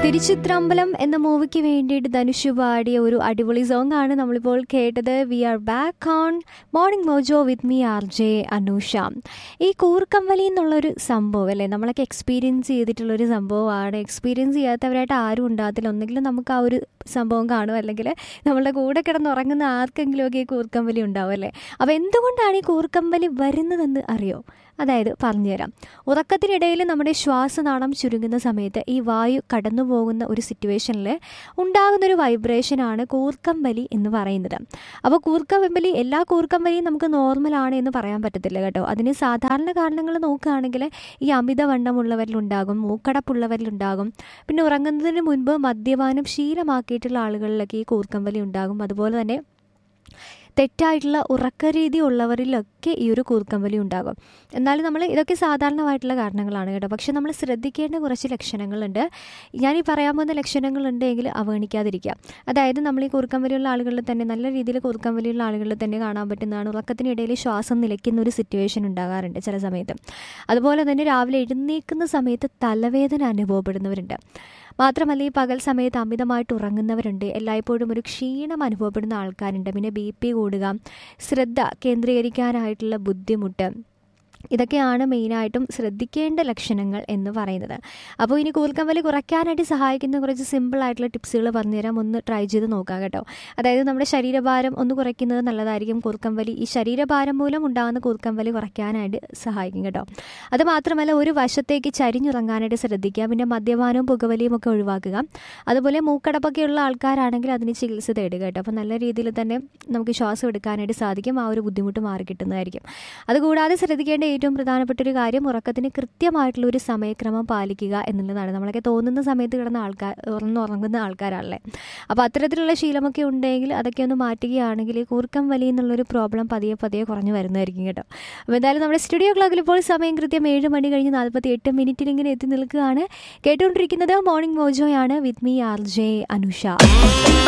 തിരുച്ചിത്രമ്പലം എന്ന മൂവിക്ക് വേണ്ടിയിട്ട് ധനുഷ് പാടിയ ഒരു അടിപൊളി സോങ് ആണ് നമ്മളിപ്പോൾ കേട്ടത് we are back on morning mojo with me R J Anusha ഈ കൂർക്കമ്പലി എന്നുള്ളൊരു സംഭവം അല്ലേ നമ്മളൊക്കെ എക്സ്പീരിയൻസ് ചെയ്തിട്ടുള്ളൊരു സംഭവമാണ് എക്സ്പീരിയൻസ് ചെയ്യാത്തവരായിട്ട് ആരും ഉണ്ടാകത്തില്ല ഒന്നെങ്കിലും നമുക്ക് ആ ഒരു സംഭവം കാണും അല്ലെങ്കിൽ നമ്മളുടെ കൂടെ കിടന്നുറങ്ങുന്ന ആർക്കെങ്കിലുമൊക്കെ ഈ കൂർക്കമ്പലി ഉണ്ടാവും അല്ലേ അപ്പോൾ എന്തുകൊണ്ടാണ് ഈ കൂർക്കമ്പലി വരുന്നതെന്ന് അറിയോ അതായത് പറഞ്ഞുതരാം ഉറക്കത്തിനിടയിൽ നമ്മുടെ ശ്വാസനാളം ചുരുങ്ങുന്ന സമയത്ത് ഈ വായു കടന്നു പോകുന്ന ഒരു സിറ്റുവേഷനിൽ ഉണ്ടാകുന്നൊരു വൈബ്രേഷനാണ് കൂർക്കമ്പലി എന്ന് പറയുന്നത് അപ്പോൾ കൂർക്കമ്പലി എല്ലാ കൂർക്കമ്പലിയും നമുക്ക് നോർമലാണ് എന്ന് പറയാൻ പറ്റത്തില്ല കേട്ടോ അതിന് സാധാരണ കാരണങ്ങൾ നോക്കുകയാണെങ്കിൽ ഈ അമിതവണ്ണമുള്ളവരിലുണ്ടാകും മൂക്കടപ്പുള്ളവരിലുണ്ടാകും പിന്നെ ഉറങ്ങുന്നതിന് മുൻപ് മദ്യപാനം ശീലമാക്കിയിട്ടുള്ള ആളുകളിലൊക്കെ ഈ കൂർക്കമ്പലി ഉണ്ടാകും അതുപോലെ തന്നെ തെറ്റായിട്ടുള്ള ഉറക്കരീതി ഉള്ളവരിലൊക്കെ ഈ ഒരു കൂർക്കമ്പലി ഉണ്ടാകും എന്നാലും നമ്മൾ ഇതൊക്കെ സാധാരണമായിട്ടുള്ള കാരണങ്ങളാണ് കേട്ടോ പക്ഷെ നമ്മൾ ശ്രദ്ധിക്കേണ്ട കുറച്ച് ലക്ഷണങ്ങളുണ്ട് ഞാൻ ഈ പറയാൻ പോകുന്ന ലക്ഷണങ്ങളുണ്ടെങ്കിൽ അവഗണിക്കാതിരിക്കുക അതായത് നമ്മൾ ഈ കൂർക്കമ്പലിയുള്ള ആളുകളിൽ തന്നെ നല്ല രീതിയിൽ കൂർക്കമ്പലിയുള്ള ആളുകളിൽ തന്നെ കാണാൻ പറ്റുന്നതാണ് ഉറക്കത്തിനിടയിൽ ശ്വാസം നിലയ്ക്കുന്ന ഒരു സിറ്റുവേഷൻ ഉണ്ടാകാറുണ്ട് ചില സമയത്ത് അതുപോലെ തന്നെ രാവിലെ എഴുന്നേൽക്കുന്ന സമയത്ത് തലവേദന അനുഭവപ്പെടുന്നവരുണ്ട് മാത്രമല്ല ഈ പകൽ സമയത്ത് അമിതമായിട്ട് ഉറങ്ങുന്നവരുണ്ട് എല്ലായ്പ്പോഴും ഒരു ക്ഷീണം അനുഭവപ്പെടുന്ന ആൾക്കാരുണ്ട് പിന്നെ ബി പി കൂടുക ശ്രദ്ധ കേന്ദ്രീകരിക്കാനായിട്ടുള്ള ബുദ്ധിമുട്ട് ഇതൊക്കെയാണ് മെയിനായിട്ടും ശ്രദ്ധിക്കേണ്ട ലക്ഷണങ്ങൾ എന്ന് പറയുന്നത് അപ്പോൾ ഇനി കൂർക്കമ്പലി കുറയ്ക്കാനായിട്ട് സഹായിക്കുന്ന കുറച്ച് സിമ്പിൾ ആയിട്ടുള്ള ടിപ്സുകൾ പറഞ്ഞുതരാം ഒന്ന് ട്രൈ ചെയ്ത് നോക്കാം കേട്ടോ അതായത് നമ്മുടെ ശരീരഭാരം ഒന്ന് കുറയ്ക്കുന്നത് നല്ലതായിരിക്കും കൂർക്കമ്പലി ഈ ശരീരഭാരം മൂലം ഉണ്ടാകുന്ന കൂർക്കമ്പലി കുറയ്ക്കാനായിട്ട് സഹായിക്കും കേട്ടോ അത് മാത്രമല്ല ഒരു വശത്തേക്ക് ചരിഞ്ഞുറങ്ങാനായിട്ട് ശ്രദ്ധിക്കുക പിന്നെ മദ്യപാനവും പുകവലിയും ഒക്കെ ഒഴിവാക്കുക അതുപോലെ മൂക്കടപ്പൊക്കെ ഉള്ള ആൾക്കാരാണെങ്കിൽ അതിന് ചികിത്സ തേടുക കേട്ടോ അപ്പോൾ നല്ല രീതിയിൽ തന്നെ നമുക്ക് ശ്വാസം എടുക്കാനായിട്ട് സാധിക്കും ആ ഒരു ബുദ്ധിമുട്ട് മാറി കിട്ടുന്നതായിരിക്കും അതുകൂടാതെ ശ്രദ്ധിക്കേണ്ട ഏറ്റവും പ്രധാനപ്പെട്ട ഒരു കാര്യം ഉറക്കത്തിന് കൃത്യമായിട്ടുള്ള ഒരു സമയക്രമം പാലിക്കുക എന്നുള്ളതാണ് നമ്മളൊക്കെ തോന്നുന്ന സമയത്ത് കിടന്ന ആൾക്കാർ ഉറങ്ങുന്ന ആൾക്കാരാണല്ലേ അപ്പോൾ അത്തരത്തിലുള്ള ശീലമൊക്കെ ഉണ്ടെങ്കിൽ അതൊക്കെ ഒന്ന് മാറ്റുകയാണെങ്കിൽ ഈ കൂർക്കം വലി എന്നുള്ളൊരു പ്രോബ്ലം പതിയെ പതിയെ കുറഞ്ഞു വരുന്നതായിരിക്കും കേട്ടോ അപ്പോൾ എന്തായാലും നമ്മുടെ സ്റ്റുഡിയോ ക്ലോക്കിൽ ഇപ്പോൾ സമയം കൃത്യം ഏഴ് മണി കഴിഞ്ഞ് നാൽപ്പത്തി എട്ട് മിനിറ്റിൽ ഇങ്ങനെ എത്തി നിൽക്കുകയാണ് കേട്ടുകൊണ്ടിരിക്കുന്നത് മോർണിംഗ് മോജോയാണ് with me R J Anusha